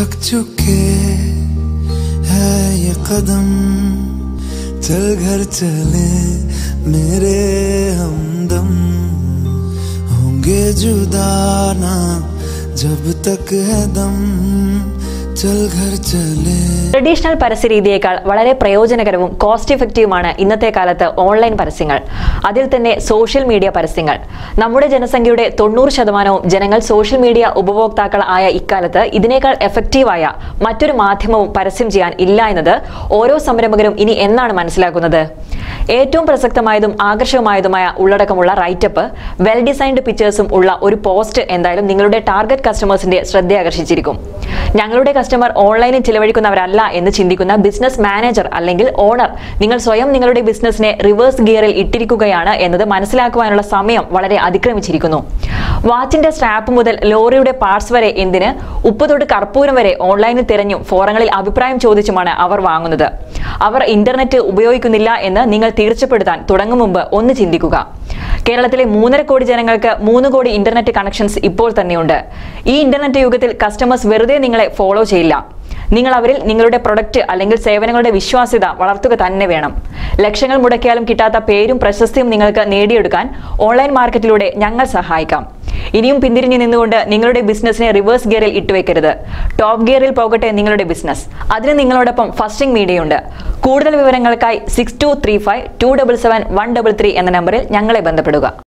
थक चुके है ये कदम चल घर चले मेरे हमदम होंगे जुदा ना जब तक है दम चल घर चले ട്രഡീഷണൽ പരസ്യ രീതിയേക്കാൾ വളരെ പ്രയോജനകരവും കോസ്റ്റ് ഇഫക്റ്റീവുമാണ് ഇന്നത്തെ കാലത്ത് ഓൺലൈൻ പരസ്യങ്ങൾ അതിൽ തന്നെ സോഷ്യൽ മീഡിയ പരസ്യങ്ങൾ നമ്മുടെ ജനസംഖ്യയുടെ തൊണ്ണൂറ് ശതമാനവും ജനങ്ങൾ സോഷ്യൽ മീഡിയ ഉപഭോക്താക്കൾ ആയ ഇക്കാലത്ത് ഇതിനേക്കാൾ എഫക്റ്റീവായ മറ്റൊരു മാധ്യമവും പരസ്യം ചെയ്യാൻ ഇല്ല എന്നത് ഓരോ സംരംഭകരും ഇനി എന്നാണ് മനസ്സിലാക്കുന്നത് ഏറ്റവും പ്രസക്തമായതും ആകർഷകമായതുമായ ഉള്ളടക്കമുള്ള റൈറ്റപ്പ് വെൽ ഡിസൈൻഡ് പിക്ചേഴ്സും ഉള്ള ഒരു പോസ്റ്റ് എന്തായാലും നിങ്ങളുടെ ടാർഗറ്റ് കസ്റ്റമേഴ്സിന്റെ ശ്രദ്ധയാകർഷിച്ചിരിക്കും ഞങ്ങളുടെ കസ്റ്റമർ ഓൺലൈനിൽ ചിലവഴിക്കുന്നവരല്ല എന്ന് ചിന്തിക്കുന്ന ബിസിനസ് മാനേജർ അല്ലെങ്കിൽ ഓണർ നിങ്ങൾ സ്വയം നിങ്ങളുടെ ബിസിനസിനെ റിവേഴ്സ് ഗിയറിൽ ഇട്ടിരിക്കുകയാണ് എന്നത് മനസ്സിലാക്കുവാനുള്ള സമയം വളരെ അതിക്രമിച്ചിരിക്കുന്നു വാച്ചിന്റെ സ്ട്രാപ്പ് മുതൽ ലോറിയുടെ പാർട്സ് വരെ എന്തിന് ഉപ്പ് തൊട്ട് കർപ്പൂരം വരെ ഓൺലൈനിൽ തിരഞ്ഞും ഫോറങ്ങളിൽ അഭിപ്രായം ചോദിച്ചുമാണ് അവർ വാങ്ങുന്നത് അവർ ഇന്റർനെറ്റ് ഉപയോഗിക്കുന്നില്ല എന്ന് നിങ്ങൾ തീർച്ചപ്പെടുത്താൻ തുടങ്ങും മുമ്പ് ഒന്ന് ചിന്തിക്കുക കേരളത്തിലെ മൂന്നര കോടി ജനങ്ങൾക്ക് മൂന്ന് കോടി ഇന്റർനെറ്റ് കണക്ഷൻസ് ഇപ്പോൾ തന്നെയുണ്ട് ഈ ഇന്റർനെറ്റ് യുഗത്തിൽ കസ്റ്റമേഴ്സ് വെറുതെ നിങ്ങളെ ഫോളോ ചെയ്യില്ല നിങ്ങൾ അവരിൽ നിങ്ങളുടെ പ്രൊഡക്റ്റ് അല്ലെങ്കിൽ സേവനങ്ങളുടെ വിശ്വാസ്യത വളർത്തുക തന്നെ വേണം ലക്ഷങ്ങൾ മുടക്കിയാലും കിട്ടാത്ത പേരും പ്രശസ്തിയും നിങ്ങൾക്ക് നേടിയെടുക്കാൻ ഓൺലൈൻ മാർക്കറ്റിലൂടെ ഞങ്ങൾ സഹായിക്കാം ഇനിയും പിന്തിരിഞ്ഞു നിന്നുകൊണ്ട് നിങ്ങളുടെ ബിസിനസിനെ റിവേഴ്സ് ഗിയറിൽ ഇട്ടുവെക്കരുത് ടോപ്പ് ഗിയറിൽ പോകട്ടെ നിങ്ങളുടെ ബിസിനസ് അതിന് നിങ്ങളോടൊപ്പം ഫസ്റ്റിംഗ് മീഡിയയുണ്ട് കൂടുതൽ വിവരങ്ങൾക്കായി six two three five two double seven one double three എന്ന നമ്പറിൽ ഞങ്ങളെ ബന്ധപ്പെടുക